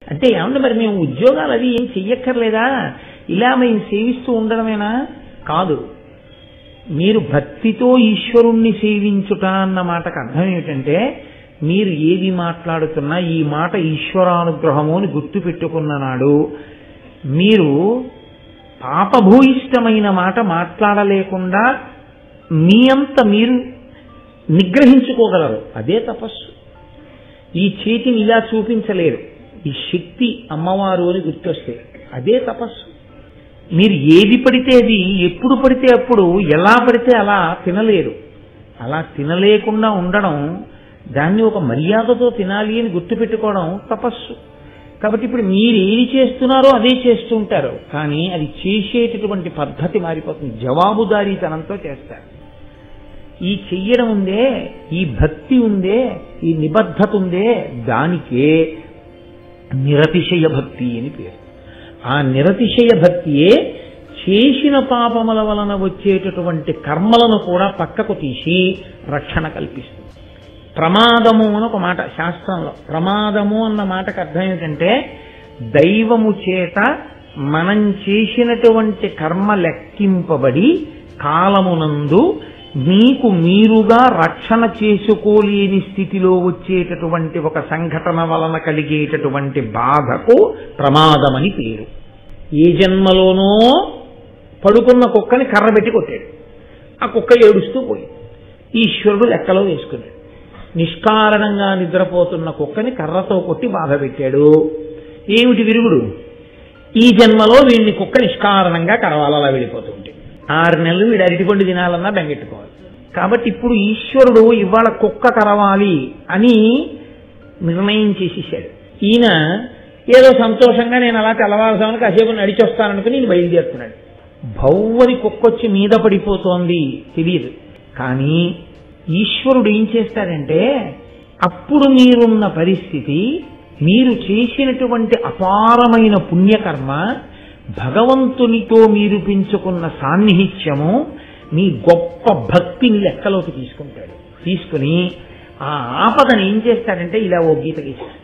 అంటే ఏమన్నా మరి మేము ఉద్యోగాలు అవి ఏం చెయ్యక్కర్లేదా ఇలా మేము సేవిస్తూ ఉండడమేనా కాదు మీరు భక్తితో ఈశ్వరుణ్ణి సేవించుట అన్న మాటకు అర్థం ఏమిటంటే మీరు ఏది మాట్లాడుతున్నా ఈ మాట ఈశ్వరానుగ్రహము అని గుర్తు పెట్టుకున్న నాడు మీరు పాపభూయిష్టమైన మాట మాట్లాడలేకుండా మీ అంత మీరు నిగ్రహించుకోగలరు అదే తపస్సు ఈ చేతిని ఇలా చూపించలేరు ఈ శక్తి అమ్మవారు అని గుర్తొస్తే అదే తపస్సు మీరు ఏది పడితే అది ఎప్పుడు పడితే అప్పుడు ఎలా పడితే అలా తినలేరు అలా తినలేకుండా ఉండడం దాన్ని ఒక మర్యాదతో తినాలి అని గుర్తుపెట్టుకోవడం తపస్సు కాబట్టి ఇప్పుడు మీరు ఏది చేస్తున్నారో అదే చేస్తుంటారు కానీ అది చేసేటటువంటి పద్ధతి మారిపోతుంది జవాబుదారీతనంతో చేస్తారు ఈ చెయ్యడం ఉందే ఈ భక్తి ఉందే ఈ నిబద్ధత ఉందే దానికే నిరతిశయ భక్తి అని పేరు ఆ నిరతిశయ భక్తియే చేసిన పాపముల వలన వచ్చేటటువంటి కర్మలను కూడా పక్కకు తీసి రక్షణ కల్పిస్తుంది ప్రమాదము అని ఒక మాట శాస్త్రంలో ప్రమాదము అన్న మాటకు అర్థం ఏంటంటే దైవము చేత మనం చేసినటువంటి కర్మ లెక్కింపబడి కాలమునందు మీకు మీరుగా రక్షణ చేసుకోలేని స్థితిలో వచ్చేటటువంటి ఒక సంఘటన వలన కలిగేటటువంటి బాధకు ప్రమాదమని పేరు ఏ జన్మలోనో పడుకున్న కుక్కని కర్ర పెట్టి కొట్టాడు ఆ కుక్క ఏడుస్తూ పోయింది ఈశ్వరుడు లెక్కలో వేసుకున్నాడు నిష్కారణంగా నిద్రపోతున్న కుక్కని కర్రతో కొట్టి బాధ పెట్టాడు ఏమిటి విరుగుడు ఈ జన్మలో వీడిని కుక్క నిష్కారణంగా కరవాలలా వెళ్ళిపోతుంటే ఆరు నెలలు వీడు అరటిపండు తినాలన్నా బెంగెట్టుకోవాలి కాబట్టి ఇప్పుడు ఈశ్వరుడు ఇవాళ కుక్క కరవాలి అని నిర్ణయం చేసేసాడు ఈయన ఏదో సంతోషంగా నేను అలా తెల్లవారుసామని కాసేపు నడిచి వస్తాననుకుని నేను బయలుదేరుతున్నాడు భౌవని కుక్కొచ్చి మీద పడిపోతోంది తెలియదు కానీ ఈశ్వరుడు ఏం చేస్తాడంటే అప్పుడు మీరున్న పరిస్థితి మీరు చేసినటువంటి అపారమైన పుణ్యకర్మ భగవంతునితో మీరు పెంచుకున్న సాన్నిహిత్యము మీ గొప్ప భక్తిని లెక్కలోకి తీసుకుంటాడు తీసుకుని ఆ ఆపదను ఏం చేస్తాడంటే ఇలా ఓ గీత గీసేస్తాడు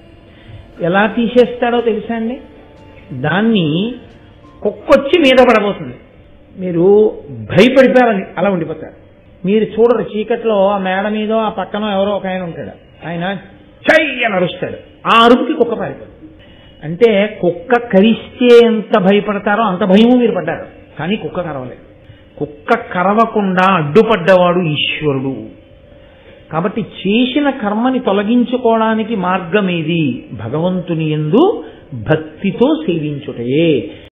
ఎలా తీసేస్తాడో తెలుసా అండి దాన్ని కుక్కొచ్చి మీద పడబోతుంది మీరు భయపడిపోయారని అలా ఉండిపోతారు మీరు చూడరు చీకట్లో ఆ మేడ మీద ఆ పక్కన ఎవరో ఒక ఆయన ఉంటాడు ఆయన చై అని అరుస్తాడు ఆ అరుపుకి కుక్క పారిపోతుంది అంటే కుక్క కరిస్తే ఎంత భయపడతారో అంత భయము మీరు పడ్డారు కానీ కుక్క కరవలేదు కుక్క కరవకుండా అడ్డుపడ్డవాడు ఈశ్వరుడు కాబట్టి చేసిన కర్మని తొలగించుకోవడానికి మార్గం ఏది భగవంతుని ఎందు భక్తితో సేవించుటయే